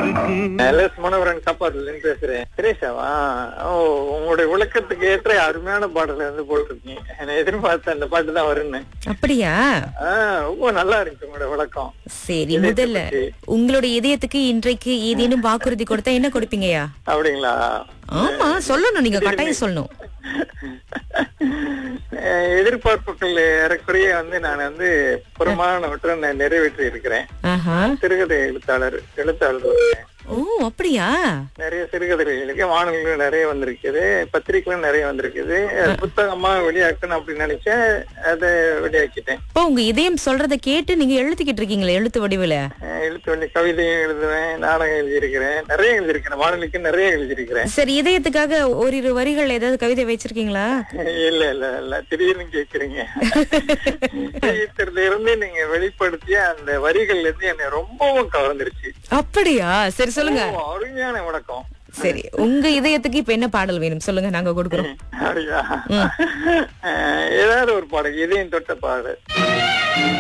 LS Manoharan காப்பாத்துல இருந்து பேசுறேன் திரேஷாவா ஓ உங்களுடைய விளக்கத்துக்கு ஏற்ற அருமையான பாடல வந்து போட்டிருக்கீங்க நான் எதிர்பார்த்த அந்த பாட்டு தான் வரும்னு அப்படியா ஆஹ் ரொம்ப நல்லா இருந்துச்சு உங்களோட விளக்கம் சரி முதல்ல உங்களுடைய இதயத்துக்கு இன்றைக்கு ஏதேனும் வாக்குறுதி கொடுத்தா என்ன கொடுப்பீங்கயா அப்படிங்களா ஆமா சொல்லணும் நீங்க கட்டாயம் சொல்லணும் அஹ் எதிர்பார்ப்புகள் ஏறக்குறைய வந்து நான் வந்து புறமானவற்றை நான் நிறைவேற்றி இருக்கிறேன் ஆஹா சிறுகதை எழுத்தாளர் எழுத்தாளர் இருக்கேன். ஓ அப்படியா நிறைய சிறுகதைகள் இருக்கு வானொலிகளும் நிறைய வந்திருக்குது பத்திரிகைகளும் நிறைய வந்திருக்குது புத்தகமா வெளியாக்கணும் அப்படின்னு நினைச்சேன் அதை வெளியாக்கிட்டேன் இப்போ உங்க இதயம் சொல்றத கேட்டு நீங்க எழுதிக்கிட்டு இருக்கீங்களே எழுத்து வடிவுல அஹ் எழுத்து வழி கவிதையும் எழுதுவேன் நாடகம் எழுதியிருக்கிறேன் நிறைய எழுதியிருக்கிறேன் வானொலிக்கு நிறைய எழுதியிருக்கிறேன் சரி இதயத்துக்காக ஓரிரு வரிகள் ஏதாவது கவிதை வச்சிருக்கீங்களா இல்ல இல்ல இல்ல திடீர்னு கேக்குறீங்க இதயத்தில இருந்து நீங்க வெளிப்படுத்திய அந்த வரிகள்ல இருந்து என்னை ரொம்பவும் கவர்ந்துருச்சு அப்படியா சரி சொல்லுங்க ரொம்ப அருமையான விளக்கம் சரி உங்க இதயத்துக்கு இப்ப என்ன பாடல் வேணும் சொல்லுங்க நாங்க கொடுக்குறோம் அப்படியா அஹ் ஏதாவது ஒரு பாடல் இதயம் தொட்ட பாடல்